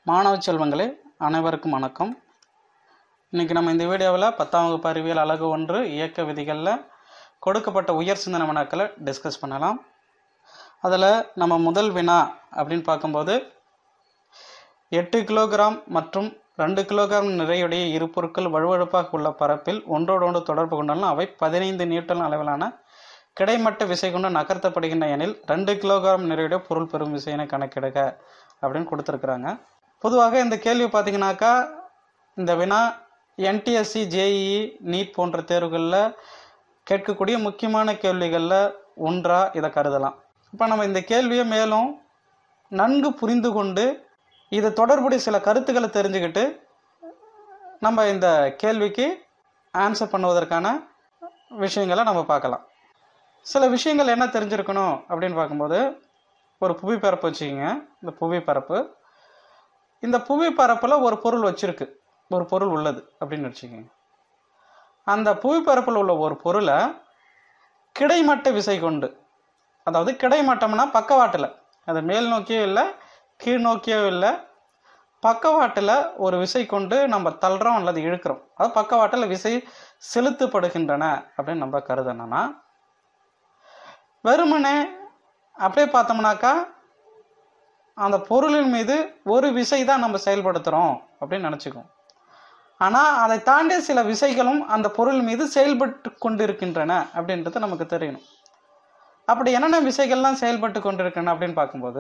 மாணவ செல்வங்களே அனைவருக்கும் வணக்கம் இன்றைக்கி நம்ம இந்த வீடியோவில் பத்தாம் வகுப்பு அறிவியல் அழகு ஒன்று இயக்க விதிகளில் கொடுக்கப்பட்ட உயர் சிந்தனை வினாக்களை டிஸ்கஸ் பண்ணலாம் அதில் நம்ம முதல் வினா அப்படின்னு பார்க்கும்போது எட்டு கிலோகிராம் மற்றும் ரெண்டு கிலோகிராம் நிறையுடைய இரு பொருட்கள் வழுவழுப்பாக உள்ள பரப்பில் ஒன்றோடு ஒன்று தொடர்பு கொண்டாலும் அவை பதினைந்து நியூட்டன் அளவிலான கிடைமட்ட விசை கொண்டு நகர்த்தப்படுகின்ற எனில் ரெண்டு கிலோகிராம் நிறையுடைய பொருள் பெறும் விசையினை கணக்கிடுக அப்படின்னு கொடுத்துருக்குறாங்க பொதுவாக இந்த கேள்வி பார்த்தீங்கன்னாக்கா இந்த வினா என்டிஎஸ்சி ஜேஇஇ நீட் போன்ற தேர்வுகளில் கேட்கக்கூடிய முக்கியமான கேள்விகளில் ஒன்றாக இதை கருதலாம் இப்போ நம்ம இந்த கேள்வியை மேலும் நன்கு புரிந்து கொண்டு இது தொடர்புடைய சில கருத்துக்களை தெரிஞ்சுக்கிட்டு நம்ம இந்த கேள்விக்கு ஆன்சர் பண்ணுவதற்கான விஷயங்களை நம்ம பார்க்கலாம் சில விஷயங்கள் என்ன தெரிஞ்சிருக்கணும் அப்படின்னு பார்க்கும்போது ஒரு புவி பரப்பு வச்சுக்கிங்க இந்த புவி பரப்பு இந்த புவி பரப்பில் ஒரு பொருள் வச்சிருக்கு ஒரு பொருள் உள்ளது அப்படின்னு வச்சுக்கோங்க அந்த புவி பரப்பில் உள்ள ஒரு பொருளை கிடைமட்ட விசை கொண்டு அதாவது கிடைமட்டம்னா பக்கவாட்டில் அது மேல் நோக்கியோ இல்லை கீழ் நோக்கியோ இல்லை பக்கவாட்டில் ஒரு விசை கொண்டு நம்ம தள்ளுறோம் அல்லது இழுக்கிறோம் அது பக்கவாட்டில் விசை செலுத்தப்படுகின்றன அப்படின்னு நம்ம கருதணும்னா வெறுமனே அப்படியே பார்த்தோம்னாக்கா அந்த பொருளின் மீது ஒரு விசை தான் நம்ம செயல்படுத்துகிறோம் அப்படின்னு நினச்சிக்குவோம் ஆனால் அதை தாண்டி சில விசைகளும் அந்த பொருள் மீது செயல்பட்டு கொண்டிருக்கின்றன அப்படின்றது நமக்கு தெரியணும் அப்படி என்னென்ன விசைகள்லாம் செயல்பட்டு கொண்டிருக்கின்றன அப்படின்னு பார்க்கும்போது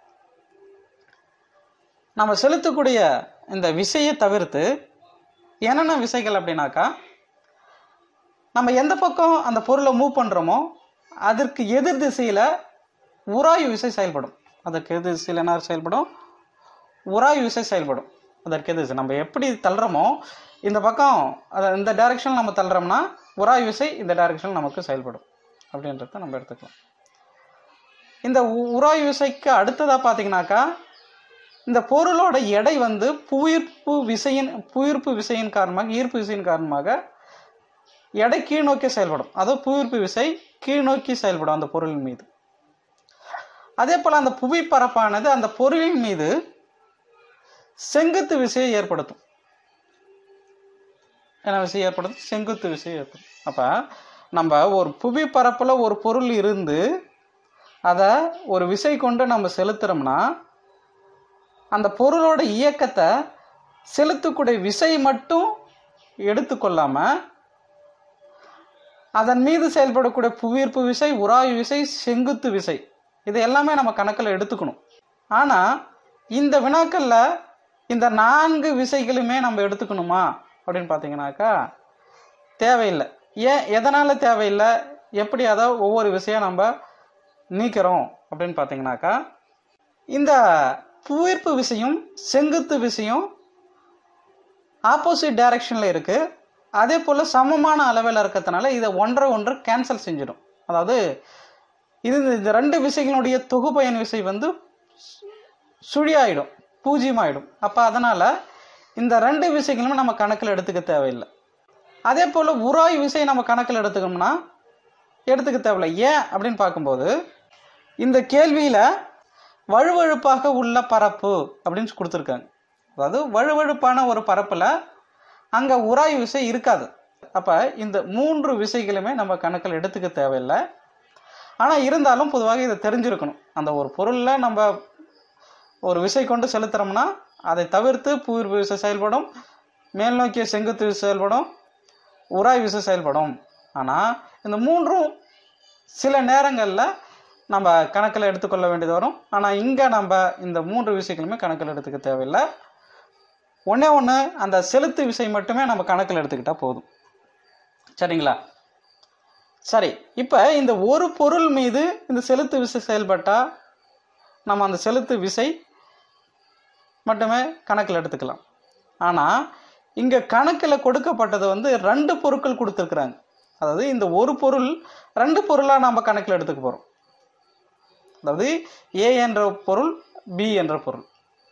நம்ம செலுத்தக்கூடிய இந்த விசையை தவிர்த்து என்னென்ன விசைகள் அப்படின்னாக்கா நம்ம எந்த பக்கம் அந்த பொருளை மூவ் பண்ணுறோமோ அதற்கு எதிர் திசையில் உராய்வு விசை செயல்படும் அதற்கு எதிர் திசையில் என்ன செயல்படும் உராய்வு விசை செயல்படும் அதற்கு எதிர் திசை நம்ம எப்படி தள்ளுறோமோ இந்த பக்கம் அதை இந்த டைரெக்ஷனில் நம்ம தள்ளுறோம்னா உராய்வு விசை இந்த டைரெக்ஷனில் நமக்கு செயல்படும் அப்படின்றத நம்ம எடுத்துக்கலாம் இந்த உ- உராய்வு விசைக்கு அடுத்ததாக பார்த்தீங்கன்னாக்கா இந்த பொருளோட எடை வந்து புவியீர்ப்பு விசையின் புவியீர்ப்பு விசையின் காரணமாக ஈர்ப்பு விசையின் காரணமாக எடை கீழ் நோக்கி செயல்படும் அதாவது புவியீர்ப்பு விசை கீழ் நோக்கி செயல்படும் அந்த பொருளின் மீது அதே போல் அந்த புவி பரப்பானது அந்த பொருளின் மீது செங்குத்து விசையை ஏற்படுத்தும் என்ன விசை ஏற்படுத்தும் செங்குத்து விசை ஏற்படும் அப்போ நம்ம ஒரு புவி பரப்பில் ஒரு பொருள் இருந்து அதை ஒரு விசை கொண்டு நம்ம செலுத்துறோம்னா அந்த பொருளோட இயக்கத்தை செலுத்தக்கூடிய விசை மட்டும் எடுத்துக்கொள்ளாமல் அதன் மீது செயல்படக்கூடிய புவியீர்ப்பு விசை உராய்வு விசை செங்குத்து விசை இது எல்லாமே நம்ம கணக்கில் எடுத்துக்கணும் ஆனால் இந்த வினாக்களில் இந்த நான்கு விசைகளுமே நம்ம எடுத்துக்கணுமா அப்படின்னு பார்த்தீங்கன்னாக்கா தேவையில்லை ஏன் எதனால் தேவையில்லை எப்படி அதை ஒவ்வொரு விசையாக நம்ம நீக்கிறோம் அப்படின்னு பார்த்தீங்கன்னாக்கா இந்த புவியீர்ப்பு விசையும் செங்குத்து விசையும் ஆப்போசிட் டைரக்ஷனில் இருக்குது அதே போல் சமமான அளவில் இருக்கிறதுனால இதை ஒன்றை ஒன்று கேன்சல் செஞ்சிடும் அதாவது இது இந்த ரெண்டு விசைகளுடைய தொகுபயன் விசை வந்து சுழியாயிடும் பூஜ்ஜியமாயிடும் அப்போ அதனால் இந்த ரெண்டு விசைகளுமே நம்ம கணக்கில் எடுத்துக்க தேவையில்லை அதே போல் உராய் விசை நம்ம கணக்கில் எடுத்துக்கணும்னா எடுத்துக்க தேவையில்லை ஏன் அப்படின்னு பார்க்கும்போது இந்த கேள்வியில் வழுவழுப்பாக உள்ள பரப்பு அப்படின்னு கொடுத்துருக்காங்க அதாவது வழுவழுப்பான ஒரு பரப்பில் அங்கே உராய் விசை இருக்காது அப்போ இந்த மூன்று விசைகளுமே நம்ம கணக்கில் எடுத்துக்க தேவையில்லை ஆனால் இருந்தாலும் பொதுவாக இதை தெரிஞ்சிருக்கணும் அந்த ஒரு பொருளில் நம்ம ஒரு விசை கொண்டு செலுத்துகிறோம்னா அதை தவிர்த்து புவியீர்ப்பு விசை செயல்படும் மேல் நோக்கிய செங்குத்து விசை செயல்படும் உராய் விசை செயல்படும் ஆனால் இந்த மூன்றும் சில நேரங்களில் நம்ம கணக்கில் எடுத்துக்கொள்ள வேண்டியது வரும் ஆனால் இங்கே நம்ம இந்த மூன்று விசைகளுமே கணக்கில் எடுத்துக்க தேவையில்லை ஒன்றே ஒன்று அந்த செலுத்து விசை மட்டுமே நம்ம கணக்கில் எடுத்துக்கிட்டால் போதும் சரிங்களா சரி இப்போ இந்த ஒரு பொருள் மீது இந்த செலுத்து விசை செயல்பட்டால் நம்ம அந்த செலுத்து விசை மட்டுமே கணக்கில் எடுத்துக்கலாம் ஆனால் இங்கே கணக்கில் கொடுக்கப்பட்டது வந்து ரெண்டு பொருட்கள் கொடுத்துருக்குறாங்க அதாவது இந்த ஒரு பொருள் ரெண்டு பொருளாக நம்ம கணக்கில் எடுத்துக்க போகிறோம் அதாவது ஏ என்ற பொருள் பி என்ற பொருள்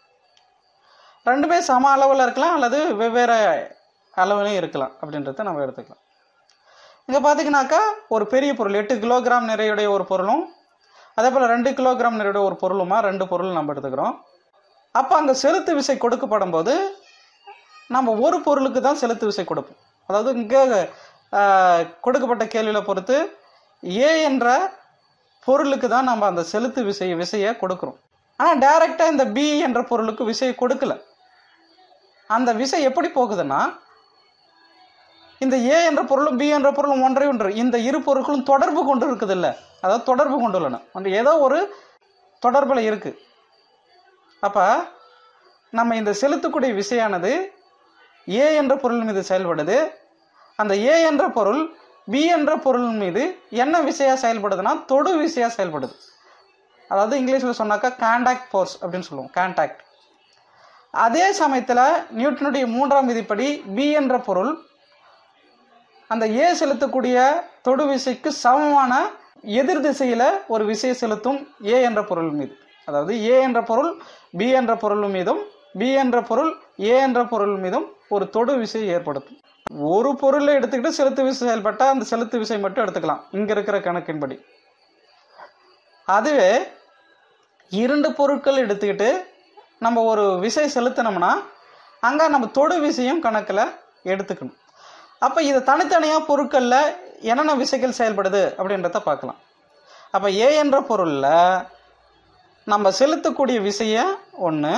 ரெண்டுமே சம அளவில் இருக்கலாம் அல்லது வெவ்வேறு அளவுலையும் இருக்கலாம் அப்படின்றத நம்ம எடுத்துக்கலாம் இங்கே பார்த்தீங்கன்னாக்கா ஒரு பெரிய பொருள் எட்டு கிலோகிராம் நிறையுடைய ஒரு பொருளும் அதே போல் ரெண்டு கிலோகிராம் நிறையுடைய ஒரு பொருளுமா ரெண்டு பொருள் நம்ம எடுத்துக்கிறோம் அப்போ அங்கே செலுத்து விசை கொடுக்கப்படும் போது நம்ம ஒரு பொருளுக்கு தான் செலுத்து விசை கொடுப்போம் அதாவது இங்கே கொடுக்கப்பட்ட கேள்வியில் பொறுத்து ஏ என்ற பொருளுக்கு தான் நம்ம அந்த செலுத்து விசை விசையை கொடுக்குறோம் ஆனால் டைரெக்டாக இந்த பி என்ற பொருளுக்கு விசையை கொடுக்கல அந்த விசை எப்படி போகுதுன்னா இந்த ஏ என்ற பொருளும் பி என்ற பொருளும் ஒன்றை ஒன்று இந்த இரு பொருட்களும் தொடர்பு கொண்டு இருக்குது இல்லை அதாவது தொடர்பு கொண்டுள்ளன அந்த ஏதோ ஒரு தொடர்பில் இருக்கு அப்போ நம்ம இந்த செலுத்தக்கூடிய விசையானது ஏ என்ற பொருள் மீது செயல்படுது அந்த ஏ என்ற பொருள் பி என்ற பொருள் மீது என்ன விசையா செயல்படுதுன்னா தொடு விசையா செயல்படுது அதாவது இங்கிலீஷில் சொன்னாக்கா கான்டாக்ட் ஃபோர்ஸ் அப்படின்னு சொல்லுவோம் கான்டாக்ட் அதே சமயத்தில் நியூட்டனுடைய மூன்றாம் விதிப்படி பி என்ற பொருள் அந்த ஏ செலுத்தக்கூடிய தொடு விசைக்கு சமமான எதிர் திசையில் ஒரு விசையை செலுத்தும் ஏ என்ற பொருள் மீது அதாவது ஏ என்ற பொருள் பி என்ற பொருள் மீதும் பி என்ற பொருள் ஏ என்ற பொருள் மீதும் ஒரு தொடு விசையை ஏற்படுத்தும் ஒரு பொருளை எடுத்துக்கிட்டு செலுத்து விசை செயல்பட்டால் அந்த செலுத்து விசை மட்டும் எடுத்துக்கலாம் இங்கே இருக்கிற கணக்கின்படி அதுவே இரண்டு பொருட்கள் எடுத்துக்கிட்டு நம்ம ஒரு விசை செலுத்தினோம்னா அங்கே நம்ம தொடு விசையும் கணக்கில் எடுத்துக்கணும் அப்போ இது தனித்தனியாக பொருட்களில் என்னென்ன விசைகள் செயல்படுது அப்படின்றத பார்க்கலாம் அப்போ ஏ என்ற பொருளில் நம்ம செலுத்தக்கூடிய விசையை ஒன்று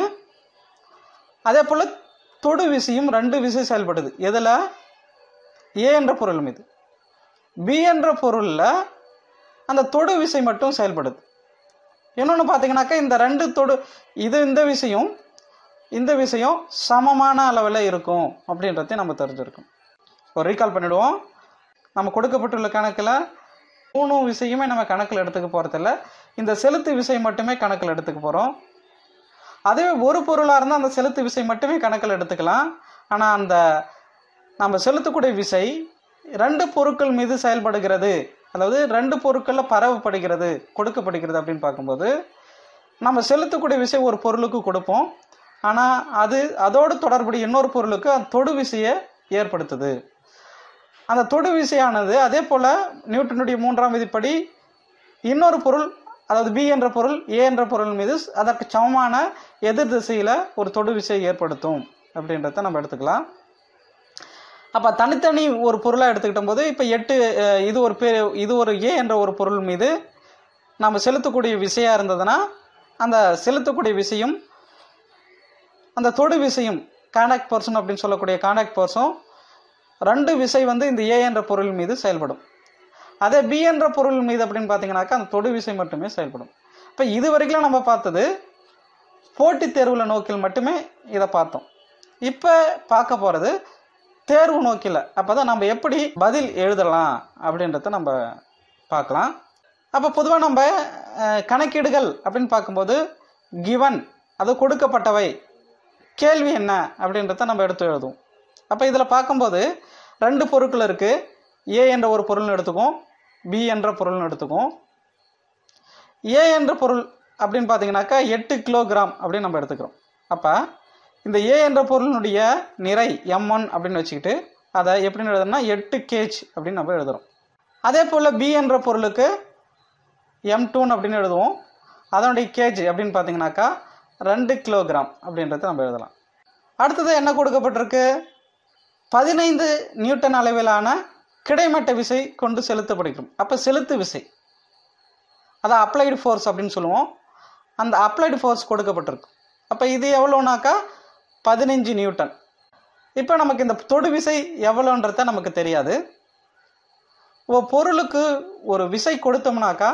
அதே போல் தொடு விசையும் ரெண்டு விசை செயல்படுது எதில் ஏ என்ற பொருள் மீது பி என்ற பொருளில் அந்த தொடு விசை மட்டும் செயல்படுது இன்னொன்று பார்த்தீங்கன்னாக்கா இந்த ரெண்டு தொடு இது இந்த விஷயம் இந்த விஷயம் சமமான அளவில் இருக்கும் அப்படின்றதையும் நம்ம தெரிஞ்சிருக்கோம் ஒரு ரீகால் பண்ணிடுவோம் நம்ம கொடுக்கப்பட்டுள்ள கணக்கில் மூணு விஷயமே நம்ம கணக்கில் எடுத்துக்க போகிறதில்ல இந்த செலுத்து விசை மட்டுமே கணக்கில் எடுத்துக்க போகிறோம் அதுவே ஒரு பொருளாக இருந்தால் அந்த செலுத்து விசை மட்டுமே கணக்கில் எடுத்துக்கலாம் ஆனால் அந்த நம்ம செலுத்தக்கூடிய விசை ரெண்டு பொருட்கள் மீது செயல்படுகிறது அதாவது ரெண்டு பொருட்களில் பரவப்படுகிறது கொடுக்கப்படுகிறது அப்படின்னு பார்க்கும்போது நம்ம செலுத்தக்கூடிய விசை ஒரு பொருளுக்கு கொடுப்போம் ஆனால் அது அதோடு தொடர்புடைய இன்னொரு பொருளுக்கு அந்த தொடு விசையை ஏற்படுத்துது அந்த தொடு விசையானது அதே போல் நியூட்டனுடைய மூன்றாம் விதிப்படி இன்னொரு பொருள் அதாவது பி என்ற பொருள் ஏ என்ற பொருள் மீது அதற்கு சமமான எதிர் திசையில் ஒரு தொடு விசையை ஏற்படுத்தும் அப்படின்றத நம்ம எடுத்துக்கலாம் அப்போ தனித்தனி ஒரு பொருளாக எடுத்துக்கிட்ட போது இப்போ எட்டு அஹ், இது ஒரு பே இது ஒரு ஏ என்ற ஒரு பொருள் மீது நம்ம செலுத்தக்கூடிய விசையாக இருந்ததுன்னா அந்த செலுத்தக்கூடிய விசையும் அந்த தொடு விசையும் காண்டாக்ட் பர்சன் அப்படின்னு சொல்லக்கூடிய காண்டாக்ட் பர்சன் ரெண்டு விசை வந்து இந்த ஏ என்ற பொருள் மீது செயல்படும் அதே பி என்ற பொருள் மீது அப்படின்னு பார்த்தீங்கன்னாக்கா அந்த தொடு விசை மட்டுமே செயல்படும் இப்போ இது வரைக்கும் நம்ம பார்த்தது போட்டித் தேர்வுல நோக்கில் மட்டுமே இதை பார்த்தோம் இப்போ பார்க்க போகிறது தேர்வு நோக்கில் அப்போ தான் நம்ம எப்படி பதில் எழுதலாம் அப்படின்றத நம்ம பார்க்கலாம் அப்போ பொதுவாக நம்ம அஹ், கணக்கீடுகள் அப்படின்னு பார்க்கும்போது கிவன் அது கொடுக்கப்பட்டவை கேள்வி என்ன அப்படின்றத நம்ம எடுத்து எழுதுவோம் அப்போ இதில் பார்க்கும்போது ரெண்டு பொருட்கள் இருக்குது ஏ என்ற ஒரு பொருள்னு எடுத்துக்குவோம் பி என்ற பொருள்னு எடுத்துக்குவோம் ஏ என்ற பொருள் அப்படின்னு பார்த்தீங்கன்னாக்கா எட்டு கிலோகிராம் அப்படின்னு நம்ம எடுத்துக்கிறோம் அப்போ இந்த ஏ என்ற பொருளினுடைய நிறை எம் ஒன் அப்படின்னு வச்சுக்கிட்டு அதை எப்படின்னு எழுதணும்னா எட்டு கேஜ் அப்படின்னு நம்ம எழுதுறோம் அதே போல் பி என்ற பொருளுக்கு எம் டூன்னு அப்படின்னு எழுதுவோம் அதனுடைய கேஜ் அப்படின்னு பார்த்தீங்கன்னாக்கா ரெண்டு கிலோகிராம் அப்படின்றத நம்ம எழுதலாம் அடுத்தது என்ன கொடுக்கப்பட்டிருக்கு பதினைந்து நியூட்டன் அளவிலான கிடைமட்ட விசை கொண்டு செலுத்தப்படுகிறோம் அப்போ செலுத்து விசை அதான் அப்ளைடு ஃபோர்ஸ் அப்படின்னு சொல்லுவோம் அந்த அப்ளைடு ஃபோர்ஸ் கொடுக்கப்பட்டிருக்கு அப்போ இது எவ்வளோனாக்கா பதினஞ்சு நியூட்டன் இப்போ நமக்கு இந்த தொடு விசை எவ்வளோன்றத நமக்கு தெரியாது ஒரு பொருளுக்கு ஒரு விசை கொடுத்தோம்னாக்கா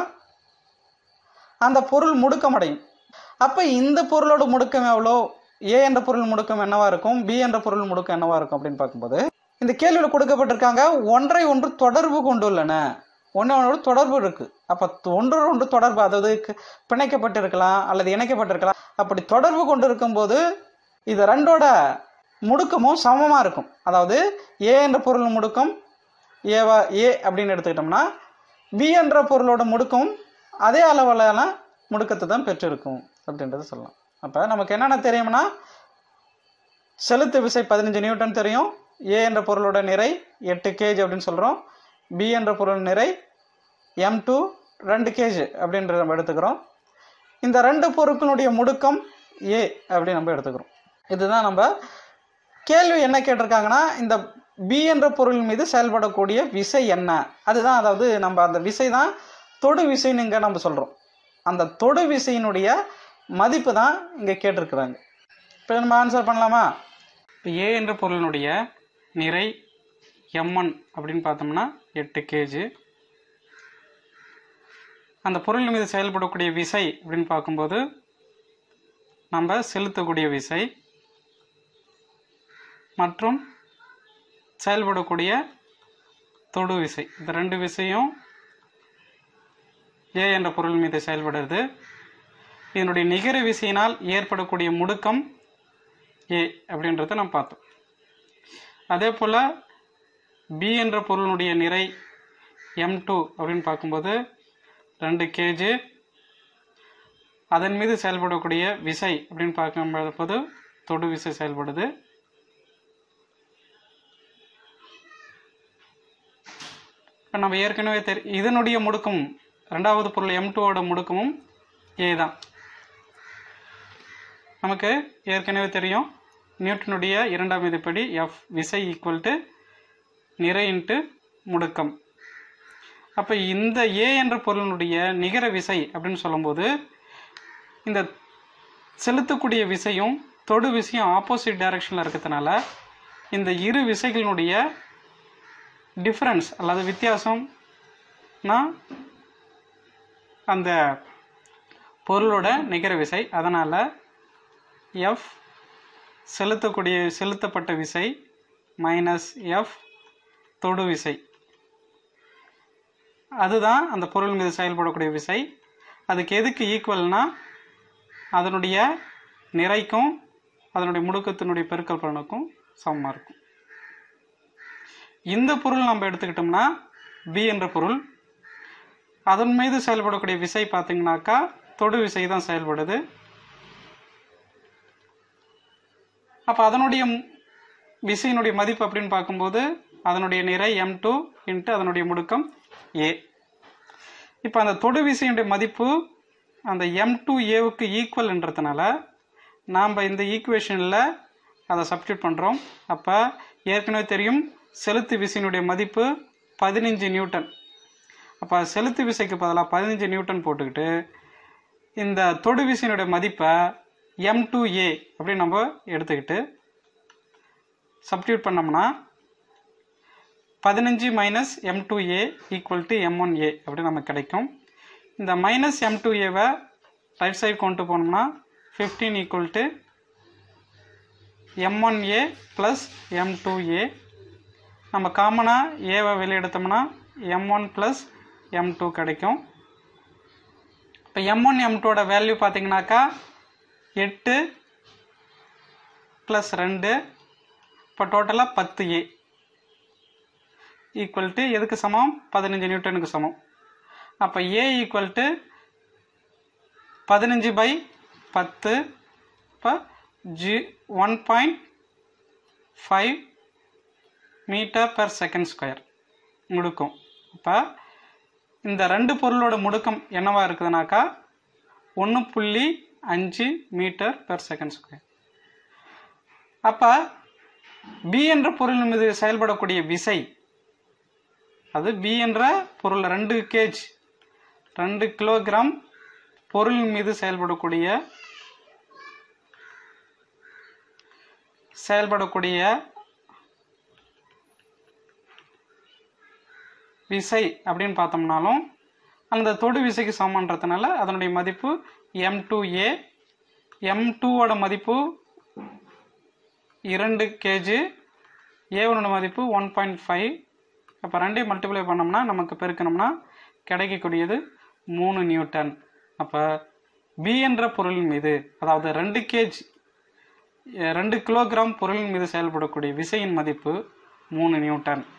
அந்த பொருள் முடுக்கமடையும் அப்போ இந்த பொருளோட முடுக்கம் எவ்வளோ ஏ என்ற பொருள் முடுக்கம் என்னவா இருக்கும் பி என்ற பொருள் முடுக்கம் என்னவா இருக்கும் அப்படின்னு பார்க்கும்போது இந்த கேள்வியில் கொடுக்கப்பட்டிருக்காங்க ஒன்றை ஒன்று தொடர்பு கொண்டுள்ளன ஒன்றோட தொடர்பு இருக்கு அப்போ ஒன்று ஒன்று தொடர்பு அதாவது க- பிணைக்கப்பட்டிருக்கலாம் அல்லது இணைக்கப்பட்டிருக்கலாம் அப்படி தொடர்பு கொண்டு இருக்கும்போது இது ரெண்டோட முடுக்கமும் சமமாக இருக்கும் அதாவது ஏ என்ற பொருள் முடுக்கம் ஏவா ஏ அப்படின்னு எடுத்துக்கிட்டோம்னா பி என்ற பொருளோட முடுக்கம் அதே அளவிலான முடுக்கத்தை தான் பெற்றிருக்கும் அப்படின்றத சொல்லலாம் அப்போ நமக்கு என்னென்ன தெரியும்னா செலுத்து விசை பதினஞ்சு நியூட்டன் தெரியும் ஏ என்ற பொருளோட நிறை எட்டு கேஜ் அப்படின்னு சொல்கிறோம் பி என்ற பொருள் நிறை எம் டூ ரெண்டு கேஜ் அப்படின்றத நம்ம எடுத்துக்கிறோம் இந்த ரெண்டு பொருட்களுடைய முடுக்கம் ஏ அப்படி நம்ம எடுத்துக்கிறோம் இதுதான் நம்ம கேள்வி என்ன கேட்டிருக்காங்கன்னா இந்த பி என்ற பொருள் மீது செயல்படக்கூடிய விசை என்ன அதுதான் அதாவது நம்ம அந்த விசை தான் தொடு விசைன்னு இங்கே நம்ம சொல்கிறோம் அந்த தொடு விசையினுடைய மதிப்பு தான் இங்கே கேட்டிருக்கிறாங்க இப்போ நம்ம ஆன்சர் பண்ணலாமா இப்போ ஏ என்ற பொருளினுடைய நிறை எம்என் அப்படின்னு பார்த்தோம்னா எட்டு கேஜி அந்த பொருள் மீது செயல்படக்கூடிய விசை அப்படின்னு பார்க்கும்போது நம்ம செலுத்தக்கூடிய விசை மற்றும் செயல்படக்கூடிய தொடு விசை இந்த ரெண்டு விசையும் ஏ என்ற பொருள் மீது செயல்படுறது இதனுடைய நிகர விசையினால் ஏற்படக்கூடிய முடுக்கம் ஏ அப்படின்றத நம்ம பார்த்தோம் அதே போல் பி என்ற பொருளினுடைய நிறை எம் டூ அப்படின்னு பார்க்கும்போது ரெண்டு கேஜி அதன் மீது செயல்படக்கூடிய விசை அப்படின்னு பார்க்கும்போது தொடு விசை செயல்படுது இப்போ நம்ம ஏற்கனவே தெரி இதனுடைய முடுக்கமும் ரெண்டாவது பொருள் எம் டூவோட முடுக்கமும் ஏ தான் நமக்கு ஏற்கனவே தெரியும் நியூட்டனுடைய இரண்டாம் விதிப்படி எஃப் விசை ஈக்குவல் டு நிறை இன்ட்டு முடுக்கம் அப்போ இந்த ஏ என்ற பொருளினுடைய நிகர விசை அப்படின்னு சொல்லும்போது இந்த செலுத்தக்கூடிய விசையும் தொடு விசையும் ஆப்போசிட் டைரக்ஷனில் இருக்கிறதுனால இந்த இரு விசைகளினுடைய டிஃப்ரென்ஸ் அல்லது வித்தியாசம்னா அந்த பொருளோட நிகர விசை அதனால் எஃப் செலுத்தக்கூடிய செலுத்தப்பட்ட விசை மைனஸ் எஃப் தொடு விசை அதுதான் அந்த பொருள் மீது செயல்படக்கூடிய விசை அதுக்கு எதுக்கு ஈக்குவல்னா அதனுடைய நிறைக்கும் அதனுடைய முடுக்கத்தினுடைய பெருக்கல் பலனுக்கும் சமமாக இருக்கும் இந்த பொருள் நம்ம எடுத்துக்கிட்டோம்னா பி என்ற பொருள் அதன் மீது செயல்படக்கூடிய விசை பார்த்தீங்கன்னாக்கா தொடு விசை தான் செயல்படுது அப்போ அதனுடைய ம்- விசையினுடைய மதிப்பு அப்படின்னு பார்க்கும்போது அதனுடைய நிறை எம் டூ இன்ட்டு அதனுடைய முடுக்கம் ஏ இப்போ அந்த தொடு விசையினுடைய மதிப்பு அந்த எம் டூ ஏவுக்கு ஈக்குவல்ன்றதுனால நாம் இந்த ஈக்குவேஷனில் அதை சப்ஸ்டியூட் பண்ணுறோம் அப்போ ஏற்கனவே தெரியும் செலுத்து விசையினுடைய மதிப்பு பதினஞ்சு நியூட்டன் அப்போ செலுத்து விசைக்கு பதிலாக பதினஞ்சு நியூட்டன் போட்டுக்கிட்டு இந்த தொடு விசையினுடைய மதிப்பை எம் டூ ஏ அப்படின்னு நம்ம எடுத்துக்கிட்டு சப்ஸ்டியூட் பண்ணோம்னா பதினஞ்சு minus M two A equal to M one A அப்படின்னு நமக்கு கிடைக்கும் இந்த மைனஸ் எம் டூ ஏவை ரைட் சைடு கொண்டு போனோம்னா fifteen equal to M one A plus M two A நம்ம காமனாக ஏவை வெளியே எடுத்தோம்னா M one plus M two கிடைக்கும் இப்போ எம் ஒன் எம் டூவோட வேல்யூ பார்த்தீங்கன்னாக்கா எட்டு ப்ளஸ் ரெண்டு இப்போ டோட்டலாக பத்து ஏ ஈக்குவல் டு எதுக்கு சமம் பதினஞ்சு நியூட்டனுக்கு சமம் அப்போ ஏ ஈக்குவல் டு பதினஞ்சு பை பத்து இப்போ g one point five metre per second square முடுக்கும் இப்போ இந்த ரெண்டு பொருளோட முடுக்கம் என்னவா இருக்குதுனாக்கா ஒன்று புள்ளி அஞ்சு மீட்டர் பெர் செகண்ட் ஸ்கொயர் அப்போ பி என்ற பொருள் மீது செயல்படக்கூடிய விசை அது பி என்ற பொருள் ரெண்டு கேஜ் ரெண்டு கிலோகிராம் பொருள் மீது செயல்படக்கூடிய செயல்படக்கூடிய விசை அப்படின்னு பார்த்தோம்னாலும் அந்த தொடு விசைக்கு சமன்றதுனால அதனுடைய மதிப்பு எம் டூ ஏ எம் டூவோட மதிப்பு இரண்டு கேஜி ஏவனோட மதிப்பு ஒன் பாயிண்ட் ஃபைவ் அப்போ ரெண்டையும் மல்டிப்ளை பண்ணோம்னா நமக்கு பெருக்கணும்னா கிடைக்கக்கூடியது மூணு நியூட்டன் அப்போ பி என்ற பொருளின் மீது அதாவது ரெண்டு கேஜ் ரெண்டு கிலோகிராம் பொருளின் மீது செயல்படக்கூடிய விசையின் மதிப்பு மூணு நியூட்டன்